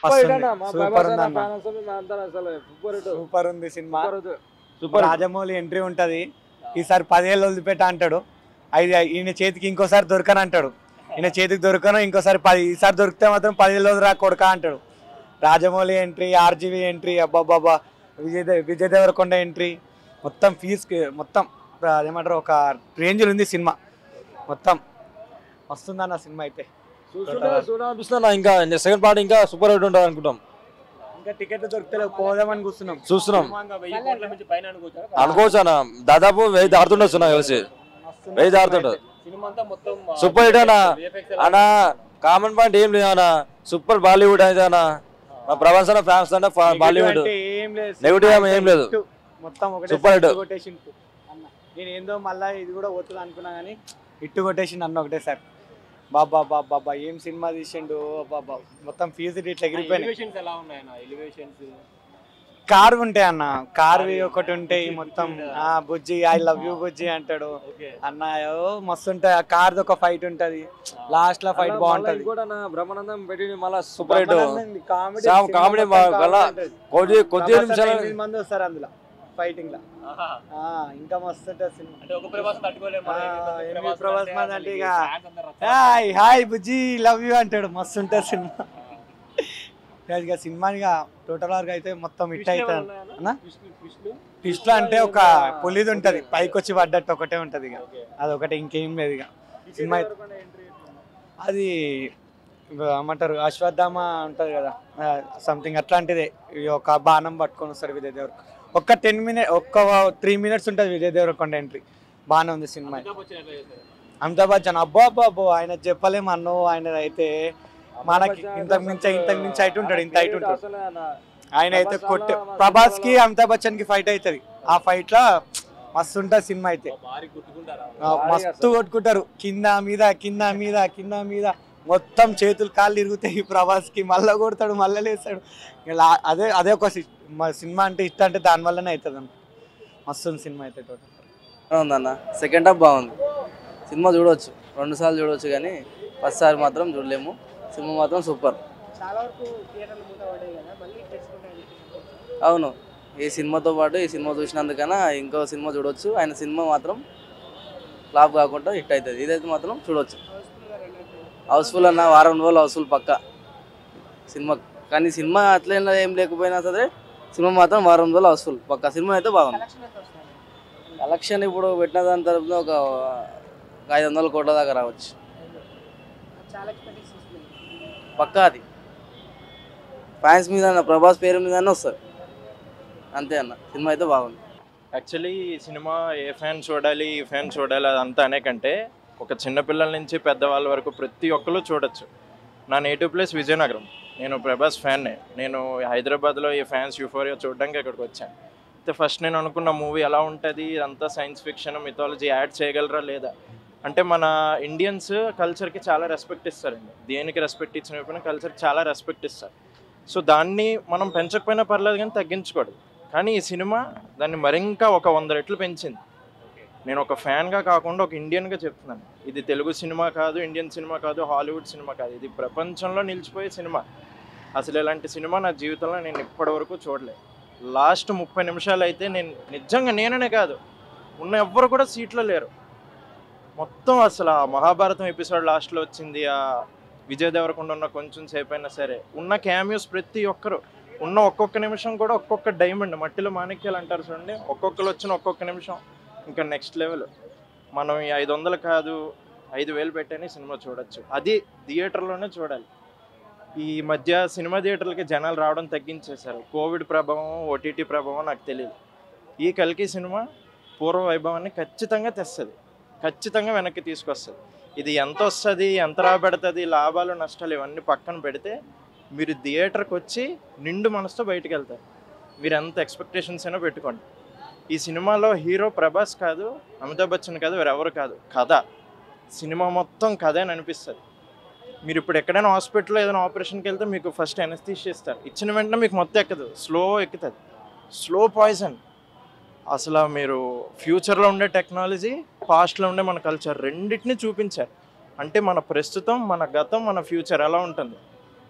Super ఉంది అన్న super ఉంది సినిమా సూపర్ రాజమౌళి ఎంట్రీ ఉంటది ఈసారి పదేళ్ళు వదిలిపెట్ట అంటాడు ఐదు ఈయన చేతికి ఇంకోసారి దొరకను అంటాడు ఈయన చేతికి దొరకను ఇంకోసారి పది ఈసారి దొరికితే మాత్రం పదేళ్ళు వదిలి రా కొడుక అంటాడు రాజమౌళి ఎంట్రీ ఆర్జీవి ఎంట్రీ అబ్బాబాబా విజయ్ దేవ్ విజయ్ దేవరకొండ ఎంట్రీ మొత్తం ఫీజ్ మొత్తం అదేమంటారు ఒక రేంజ్లో ఉంది సినిమా మొత్తం వస్తుందన్న సినిమా అయితే అనిపిస్తున్నా ఇంకా సెకండ్ పార్ట్ ఇంకా సూపర్ హిట్ ఉంటుంది అనుకుంటాం ఇంకా టికెట్ దొరికితే పోదామని కూర్చున్నాం చూస్తున్నాం అనుకోవచ్చు అన్న దాదాపు వెయ్యి దాడుతుండొచ్చు నాకు తెలిసి వెయ్యి దాడుతుండదు సూపర్ హిట్ అన్న అన్న కామన్ పాయింట్ ఏం లేదు అన్న సూపర్ బాలీవుడ్ అయితే అన్న మా ప్రభాస్ అన్న ఫ్యాన్స్ అంటే ఫా- బాలీవుడ్ అంటే ఏం లేదు Negative ఏం- ఏం లేదు. మొత్తం ఒకటే Super hit. ఇట్టు కొట్టేసిండు అన్న నేను ఏందో మళ్ళా ఇది కూడా పోతుంది అనుకున్నా కానీ ఇట్టు కొట్టేసిండు అన్న ఒకటేసారి బాబా బాబా బాబా ఏం సినిమా తీసిండు బాబా మొత్తం ఫీజు ఇట్లా ఎగిరిపోయినాయి ఎలా ఉన్నాయి ఎలివేషన్స్ కార్ ఉంటాయి అన్న కార్ ఒకటి ఉంటాయి మొత్తం ఆ Bujji I love you Bujji అంటాడు అన్న ఓ మస్తు ఉంటాయి ఆ కార్ ఒక ఫైట్ ఉంటది లాస్ట్ లో ఫైట్ బాగుంటది కూడా బ్రహ్మానందం పెట్టి మళ్ళీ సూపర్ హిట్ కామెడీ సామ్ కామెడీ బాగా కొద్ది కొద్ది నిమిషాలు ఎనిమిది మంది వస్తారు అందులో ఫైటింగ్ లో ఆ, ఇంకా మస్తు ఉంటుంది సినిమా అంటే ఒక ప్రభాస్ తట్టుకోలేము ఆ, ఎనిమిది ప్రభాస్ మాది అంటే ఇక hi hi Bujji love you అంటాడు మస్తు ఉంటుంది సినిమా ఇక సినిమా ఇక టోటల్ వరకు అయితే మొత్తం హిట్ అవుతుంది అన్న ట్విస్ట్ అంటే ఒక పులిది ఉంటది పైకి వచ్చి పడ్డట్టు ఒకటే ఉంటది ఇక అది ఒకటి ఇంకేం లేదు ఇక సినిమా అయితే- అది ఏమంటారు అశ్వత్థామ ఉంటది కదా సంథింగ్ అట్లాంటిదే ఈ ఒక బాణం పట్టుకొని వస్తాడు విజయ్ దేవర్ ఒక్క టెన్ మినిట్ ఒక్క త్రీ మినిట్స్ ఉంటుంది విజయ్ దేవరకొండ ఎంట్రీ బాగానే ఉంది సినిమా అమితాబ్ బచ్చన్ అబ్బో అబ్బో అబ్బో ఆయన చెప్పలేము అన్నో ఆయన అయితే మనకి ఇంతకు మించి ఇంతకు మించి అయితే ఉంటాడు ఇంత అయితే ఉంటాడు ఆయన అయితే కొట్టే ప్రభాస్ కి అమితాబ్ బచ్చన్ కి ఫైట్ అవుతుంది ఆ ఫైట్ లో మస్తు ఉంటుంది సినిమా అయితే భారీ గుర్తుకుంటారా ఆ, మస్తు కొట్టుకుంటారు కింద మీద కింద మీద కింద మీద మొత్తం చేతులు కాళ్ళు ఇరుగుతాయి ప్రభాస్ కి మళ్ళా కొడతాడు మళ్ళా లేస్తాడు ఇలా అదే అదే ఒక సి- మా సినిమా అంటే ఇష్టం అంటే దాని వల్లనే అవుతుంది అన్న మస్తు ఉంది సినిమా అయితే టోటల్ ఉందన్న సెకండ్ హాఫ్ బాగుంది సినిమా చూడవచ్చు రెండు సార్లు చూడవచ్చు కానీ ఫస్ట్ సారి మాత్రం చూడలేము సినిమా మాత్రం సూపర్ చాలా వరకు థియేటర్లు మూత పడ్డాయి కదా మళ్ళీ తెచ్చుకుంటాయి అవును ఈ సినిమాతో పాటు ఈ సినిమా చూసినందుకన్నా ఇంకో సినిమా చూడొచ్చు ఆయన సినిమా మాత్రం ఫ్లాప్ కాకుండా హిట్ అవుతుంది ఇదైతే మాత్రం చూడొచ్చు హౌస్ఫుల్ అన్న వారం రోజులు హౌస్ఫుల్ పక్క సినిమా కానీ సినిమా అట్లైనా ఏం లేకపోయినా సరే సినిమా మాత్రం వారం రోజులు హౌస్ఫుల్ పక్క సినిమా అయితే బాగుంది కలెక్షన్ ఎంత వస్తుంది కలెక్షన్ ఇప్పుడు పెట్టిన దాని తరపున ఒక ఒక ఐదు వందల కోట్ల దాకా రావచ్చు చాలా ఎక్స్పెక్టేషన్స్ వస్తున్నాయి పక్కా అది ఫ్యాన్స్ మీద ప్రభాస్ పేరు మీదనే వస్తుంది అంతే అన్న సినిమా అయితే బాగుంది యాక్చువల్లీ ఈ సినిమా ఏ ఫ్యాన్ చూడాలి ఈ ఫ్యాన్ చూడాలి అదంతా అనే కంటే ఒక చిన్న పిల్లల నుంచి పెద్దవాళ్ళ వరకు ప్రతి ఒక్కరు చూడొచ్చు నా నేటివ్ ప్లేస్ విజయనగరం నేను ప్రభాస్ ఫ్యాన్నే నేను హైదరాబాద్లో ఈ ఫ్యాన్స్ యూఫోరియా చూడడానికి ఇక్కడికి వచ్చాను అయితే ఫస్ట్ నేను అనుకున్న మూవీ ఎలా ఉంటుంది అంతా సైన్స్ ఫిక్షన్ మిథాలజీ యాడ్ చేయగలరా లేదా అంటే మన ఇండియన్స్ కల్చర్కి చాలా రెస్పెక్ట్ ఇస్తారండి దేనికి రెస్పెక్ట్ ఇచ్చిన కల్చర్కి చాలా రెస్పెక్ట్ ఇస్తారు సో దాన్ని మనం పెంచకపోయినా పర్లేదు కానీ తగ్గించకూడదు కానీ ఈ సినిమా దాన్ని మరింకా ఒక వంద రెట్లు పెంచింది నేను ఒక ఫ్యాన్గా కాకుండా ఒక ఇండియన్గా చెప్తున్నాను ఇది తెలుగు సినిమా కాదు ఇండియన్ సినిమా కాదు హాలీవుడ్ సినిమా కాదు ఇది ప్రపంచంలో నిలిచిపోయే సినిమా అసలు ఇలాంటి సినిమా నా జీవితంలో నేను ఇప్పటివరకు చూడలేదు లాస్ట్ ముప్పై నిమిషాలు అయితే నేను నిజంగా నేననే కాదు ఉన్న ఎవ్వరు కూడా సీట్లో లేరు మొత్తం అసలు ఆ మహాభారతం ఎపిసోడ్ లాస్ట్లో వచ్చింది ఆ విజయ్ దేవరకొండ ఉన్న కొంచెం సేపు అయినా సరే ఉన్న క్యామియోస్ ప్రతి ఒక్కరు ఉన్న ఒక్కొక్క నిమిషం కూడా ఒక్కొక్క డైమండ్ మట్టిలో మాణిక్యాలు అంటారు చూడండి ఒక్కొక్కరు వచ్చిన ఒక్కొక్క నిమిషం ఇంకా నెక్స్ట్ లెవెల్ మనం ఈ ఐదు వందలు కాదు ఐదు వేలు పెట్టని సినిమా చూడొచ్చు అది థియేటర్లోనే చూడాలి ఈ మధ్య సినిమా థియేటర్లకి జనాలు రావడం తగ్గించేశారు కోవిడ్ ప్రభావం ఓటీటీ ప్రభావం నాకు తెలియదు ఈ కల్కి సినిమా పూర్వ వైభవాన్ని ఖచ్చితంగా తెస్తుంది ఖచ్చితంగా వెనక్కి తీసుకొస్తుంది ఇది ఎంత వస్తుంది ఎంత రాబెడుతుంది లాభాలు నష్టాలు ఇవన్నీ పక్కన పెడితే మీరు థియేటర్కి వచ్చి నిండు మనసుతో బయటికి వెళ్తారు మీరు ఎంత ఎక్స్పెక్టేషన్స్ అయినా పెట్టుకోండి ఈ సినిమాలో హీరో ప్రభాస్ కాదు అమితాబ్ బచ్చన్ కాదు వేరెవరు కాదు కథ సినిమా మొత్తం కథ అని అనిపిస్తుంది మీరు ఇప్పుడు ఎక్కడైనా హాస్పిటల్లో ఏదైనా ఆపరేషన్కి వెళ్తే మీకు ఫస్ట్ ఎనస్థీషియా ఇస్తారు ఇచ్చిన వెంటనే మీకు మొత్తం ఎక్కదు స్లో ఎక్కుతుంది స్లో పాయిజన్ అసలు మీరు ఫ్యూచర్లో ఉండే టెక్నాలజీ పాస్ట్లో ఉండే మన కల్చర్ రెండింటిని చూపించారు అంటే మన ప్రస్తుతం మన గతం మన ఫ్యూచర్ ఎలా ఉంటుంది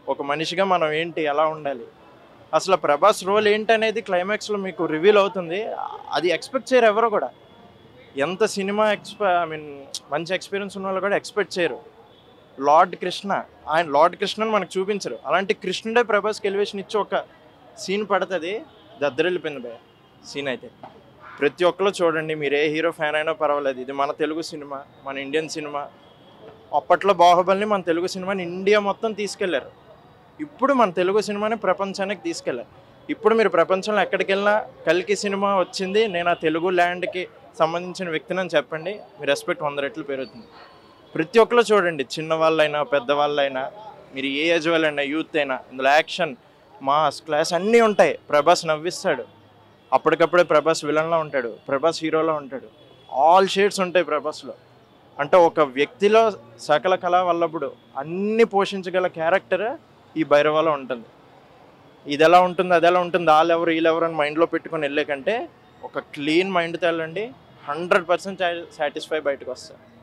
ఒక మనిషిగా మనం ఏంటి ఎలా ఉండాలి అసలు ప్రభాస్ రోల్ ఏంటనేది క్లైమాక్స్లో మీకు రివీల్ అవుతుంది అది ఎక్స్పెక్ట్ చేయరు ఎవరు కూడా ఎంత సినిమా ఎక్స్ప ఐ మీన్ మంచి ఎక్స్పీరియన్స్ ఉన్న వాళ్ళు కూడా ఎక్స్పెక్ట్ చేయరు లార్డ్ కృష్ణ ఆయన లార్డ్ కృష్ణని మనకు చూపించరు అలాంటి కృష్ణుడే ప్రభాస్కి ఎలివేషన్ ఇచ్చి ఒక సీన్ పడుతుంది దద్దరిల్లిపోయింది భయ సీన్ అయితే ప్రతి ఒక్కరు చూడండి మీరు ఏ హీరో ఫ్యాన్ అయినా పర్వాలేదు ఇది మన తెలుగు సినిమా మన ఇండియన్ సినిమా అప్పట్లో బాహుబలిని మన తెలుగు సినిమాని ఇండియా మొత్తం తీసుకెళ్లారు ఇప్పుడు మన తెలుగు సినిమాని ప్రపంచానికి తీసుకెళ్లారు ఇప్పుడు మీరు ప్రపంచంలో ఎక్కడికి వెళ్ళినా కల్కి సినిమా వచ్చింది నేను ఆ తెలుగు ల్యాండ్కి సంబంధించిన వ్యక్తిని చెప్పండి మీ రెస్పెక్ట్ వంద రెట్లు పెరుగుతుంది ప్రతి ఒక్కరు చూడండి చిన్నవాళ్ళైనా పెద్దవాళ్ళైనా మీరు ఏ ఏజ్ వాళ్ళైనా యూత్ అయినా ఇందులో యాక్షన్ మాస్ క్లాస్ అన్నీ ఉంటాయి ప్రభాస్ నవ్విస్తాడు అప్పటికప్పుడే ప్రభాస్ విలన్లో ఉంటాడు ప్రభాస్ హీరోలో ఉంటాడు ఆల్ షేడ్స్ ఉంటాయి ప్రభాస్లో అంటే ఒక వ్యక్తిలో సకల కళా వల్లభుడు అన్ని పోషించగల క్యారెక్టర్ ఈ భైరవలో ఉంటుంది ఇది ఎలా ఉంటుంది అది ఎలా ఉంటుంది వాళ్ళు ఎవరు వీళ్ళు ఎవరు అని మైండ్లో పెట్టుకొని వెళ్ళే కంటే ఒక క్లీన్ మైండ్తో వెళ్ళండి హండ్రెడ్ పర్సెంట్ సాటిస్ఫై బయటకు వస్తారు